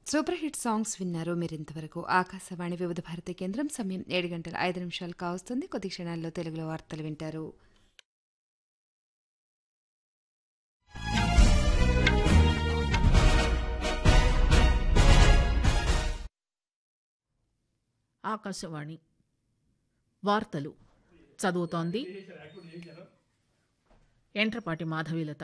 super hit songs విన్నారు మీరు ఇంతవరకు ఆకాశవాణి వివిధ భారతి కేంద్రం సమయం ఏడు గంటల ఐదు నిమిషాలు కావస్తుంది కొద్ది క్షణాల్లో తెలుగులో వార్తలు వింటారు ఆకాశవాణి వార్తలు చదువుతోంది ఎంట్రపాటి మాధవీలత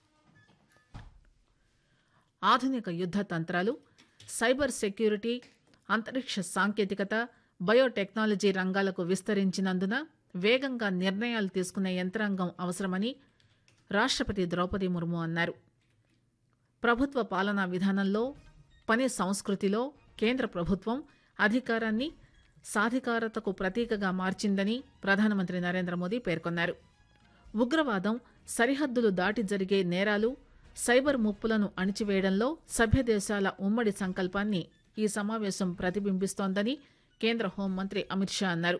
ఆధునిక యుద్ధ తంత్రాలు సైబర్ సెక్యూరిటీ అంతరిక్ష సాంకేతికత బయోటెక్నాలజీ రంగాలకు విస్తరించినందున వేగంగా నిర్ణయాలు తీసుకునే యంత్రాంగం అవసరమని రాష్ట్రపతి ద్రౌపది ముర్ము అన్నారు ప్రభుత్వ పాలనా విధానంలో పని సంస్కృతిలో కేంద్ర ప్రభుత్వం అధికారాన్ని సాధికారతకు ప్రతీకగా మార్చిందని ప్రధానమంత్రి నరేంద్ర మోదీ పేర్కొన్నారు ఉగ్రవాదం సరిహద్దులు దాటి జరిగే నేరాలు సైబర్ ముప్పులను అణిచివేయడంలో సభ్యదేశాల ఉమ్మడి సంకల్పాన్ని ఈ సమావేశం ప్రతిబింబిస్తోందని కేంద్ర హోంమంత్రి అమిత్ షా అన్నారు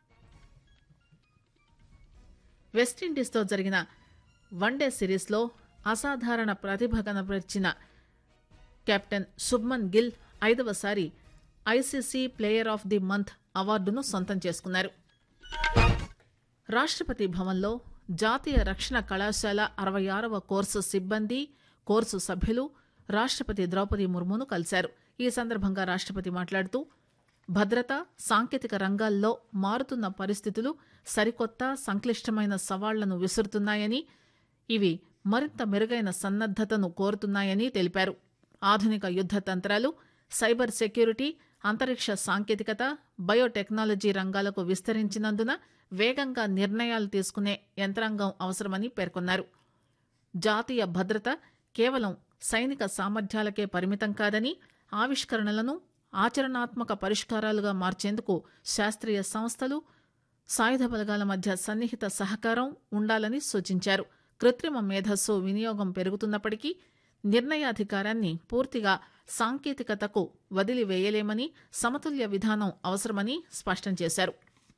వెస్టిండీస్తో జరిగిన వన్డే సిరీస్లో అసాధారణ ప్రతిభ కనబరిచిన కెప్టెన్ శుభ్మన్ గిల్ ఐదవసారి I C C player of the month అవార్డును సొంతం చేసుకున్నారు రాష్ట్రపతి భవన్లో జాతీయ రక్షణ కళాశాల అరవై ఆరవ కోర్సు సిబ్బంది కోర్సు సభ్యులు రాష్ట్రపతి ద్రౌపది ముర్మును కలిశారు ఈ సందర్భంగా రాష్ట్రపతి మాట్లాడుతూ భద్రత సాంకేతిక రంగాల్లో మారుతున్న పరిస్థితులు సరికొత్త సంక్లిష్టమైన సవాళ్లను విసురుతున్నాయని ఇవి మరింత మెరుగైన సన్నద్దతను కోరుతున్నాయని తెలిపారు ఆధునిక యుద్ధ తంత్రాలు సైబర్ సెక్యూరిటీ అంతరిక్ష సాంకేతికత బయోటెక్నాలజీ రంగాలకు విస్తరించినందున వేగంగా నిర్ణయాలు తీసుకునే యంత్రాంగం అవసరమని పేర్కొన్నారు జాతీయ భద్రత కేవలం సైనిక సామర్థ్యాలకే పరిమితం కాదని ఆవిష్కరణలను ఆచరణాత్మక పరిష్కారాలుగా మార్చేందుకు శాస్త్రీయ సంస్థలు సాయుధ బలగాల మధ్య సన్నిహిత సహకారం ఉండాలని సూచించారు కృత్రిమ మేధస్సు వినియోగం పెరుగుతున్నప్పటికీ నిర్ణయాధికారాన్ని పూర్తిగా సాంకేతికతకు వదిలివేయలేమని సమతుల్య విధానం అవసరమని స్పష్టం చేశారు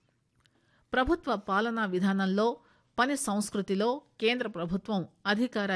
ప్రభుత్వ పాలనా విధానంలో పని సంస్కృతిలో కేంద్ర ప్రభుత్వం అధికార